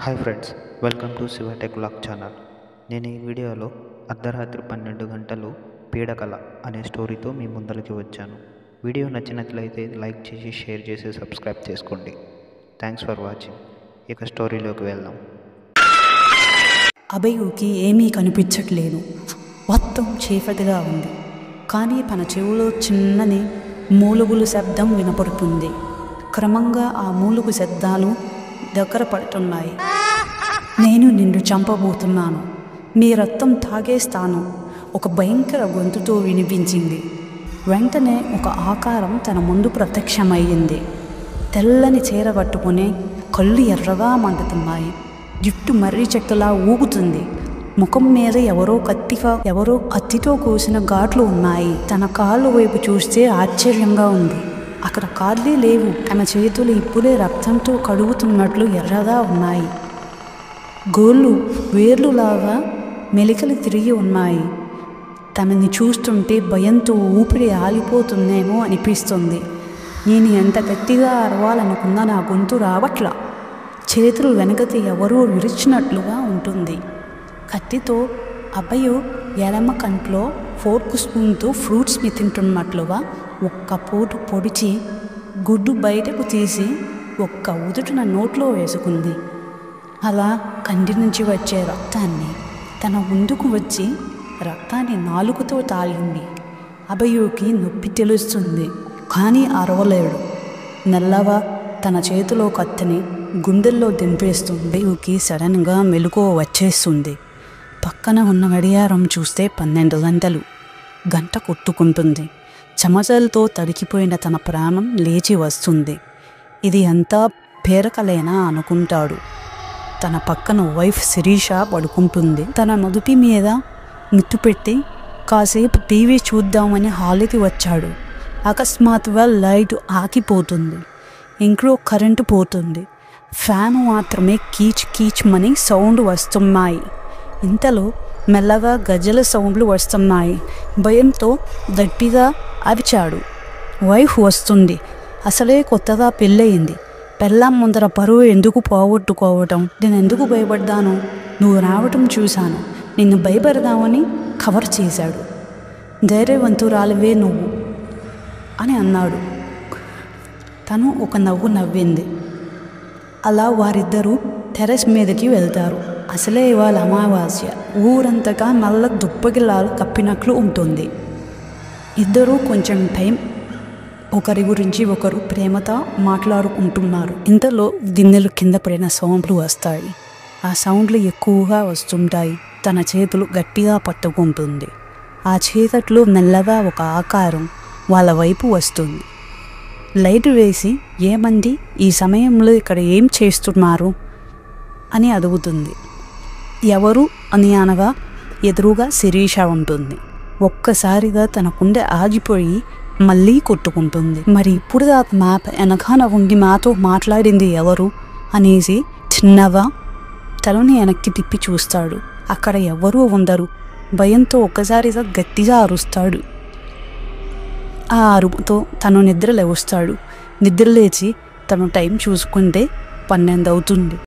hi friends welcome to Shiva tech lock channel నేను ఈ వీడియోలో అర్ధరాత్రి పన్నెండు గంటలు పీడకల అనే స్టోరీతో మీ ముందరికి వచ్చాను వీడియో నచ్చినట్లయితే లైక్ చేసి షేర్ చేసి సబ్స్క్రైబ్ చేసుకోండి థ్యాంక్స్ ఫర్ వాచింగ్ ఇక స్టోరీలోకి వెళ్దాం అభయుకి ఏమీ కనిపించట్లేదు మొత్తం చీకటిగా ఉంది కానీ తన చెవిలో చిన్నని మూలుగులు శబ్దం వినపడుతుంది క్రమంగా ఆ మూలుగు శబ్దాలు దగ్గర పడుతున్నాయి నేను నిన్ను చంపబోతున్నాను మీ రక్తం తాగేస్తాను ఒక భయంకర గొంతుతో వినిపించింది వెంటనే ఒక ఆకారం తన ముందు ప్రత్యక్షమయ్యింది తెల్లని చీర పట్టుకుని కళ్ళు ఎర్రగా మండుతున్నాయి జుట్టు మర్రి చెట్టులా ఊగుతుంది ముఖం మీద ఎవరో కత్తిగా ఎవరో కత్తితో కోసిన ఘాట్లు ఉన్నాయి తన కాళ్ళు వైపు చూస్తే ఆశ్చర్యంగా ఉంది అక్కడ కాళ్ళే లేవు తన చేతులు ఇప్పుడే రక్తంతో కడుగుతున్నట్లు ఎర్రగా ఉన్నాయి గోళ్ళు వేర్లులాగా మెలికలు తిరిగి ఉన్నాయి తనని చూస్తుంటే భయంతో ఊపిరి ఆలిపోతుందేమో అనిపిస్తుంది నేను ఎంత గట్టిగా అరవాలనుకున్నా నా గొంతు రావట్లా చేతులు వెనకతి ఎవరో విరిచినట్లుగా ఉంటుంది కత్తితో అబ్బయ్యు ఎడమ కంట్లో ఫోర్క్ స్పూన్తో ఫ్రూట్స్ని తింటున్నట్లుగా ఒక్క పోటు పొడిచి గుడ్డు బయటకు తీసి ఒక్క ఉదుటిన నోట్లో వేసుకుంది అలా కంటి నుంచి వచ్చే రక్తాన్ని తన ముందుకు వచ్చి రక్తాన్ని నాలుగుతో తాగింది అభయుకి నొప్పి తెలుస్తుంది కానీ అరవలేడు నల్లగా తన చేతిలో కత్తిని గుండెల్లో దింపేస్తుంది అభయుకి సడన్గా మెలకువ వచ్చేస్తుంది పక్కన ఉన్న గడియారం చూస్తే పన్నెండు గంటలు గంట కొట్టుకుంటుంది చెమటలతో తడికిపోయిన తన ప్రాణం లేచి వస్తుంది ఇది అంతా పేరకలేనా అనుకుంటాడు తన పక్కన వైఫ్ శిరీష పడుకుంటుంది తన నదుపి మీద మిత్తు పెట్టి కాసేపు టీవీ చూద్దామని హాల్కి వచ్చాడు అకస్మాత్తుగా లైట్ ఆగిపోతుంది ఇంట్లో కరెంటు పోతుంది ఫ్యాన్ మాత్రమే కీచ్ కీచ్మని సౌండ్ వస్తున్నాయి ఇంతలో మెల్లగా గజల సౌండ్లు వస్తున్నాయి భయంతో గట్టిగా అరిచాడు వైఫ్ వస్తుంది అసలే కొత్తగా పెళ్ళయింది పెళ్ళాం ముందర పరువు ఎందుకు పోగొట్టుకోవటం నేను ఎందుకు భయపడ్డాను నువ్వు రావటం చూశాను నిన్ను భయపడదామని కవర్ చేశాడు ధైర్యవంతురాలివే నువ్వు అని అన్నాడు తను ఒక నవ్వు నవ్వింది అలా వారిద్దరూ టెరెస్ మీదకి వెళ్తారు అసలే ఇవాళ అమావాస్య ఊరంతగా నల్ల దుప్పగిలాలు కప్పినట్లు ఉంటుంది ఇద్దరూ కొంచెం టైం ఒకరి గురించి ఒకరు ప్రేమతో మాట్లాడుకుంటున్నారు ఇంతలో గిన్నెలు కింద పడిన సౌండ్లు వస్తాయి ఆ సౌండ్లు ఎక్కువగా వస్తుంటాయి తన చేతులు గట్టిగా పట్టుకుంటుంది ఆ చీకట్లో మెల్లగా ఒక ఆకారం వాళ్ళ వైపు వస్తుంది లైట్ వేసి ఏమంది ఈ సమయంలో ఇక్కడ ఏం చేస్తున్నారు అని అడుగుతుంది ఎవరు అని అనగా ఎదురుగా శిరీష ఉంటుంది ఒక్కసారిగా తన కుండె ఆగిపోయి మళ్ళీ కొట్టుకుంటుంది మరి ఇప్పుడు దాకా మ్యాప్ వెనకాల ఉండి మాతో మాట్లాడింది ఎవరు అనేసి చిన్నగా తలని వెనక్కి తిప్పి చూస్తాడు అక్కడ ఎవరూ ఉండరు భయంతో ఒక్కసారిగా గట్టిగా అరుస్తాడు ఆ అరుపుతో తను నిద్ర లేవస్తాడు నిద్ర లేచి తను టైం చూసుకుంటే పన్నెండు అవుతుంది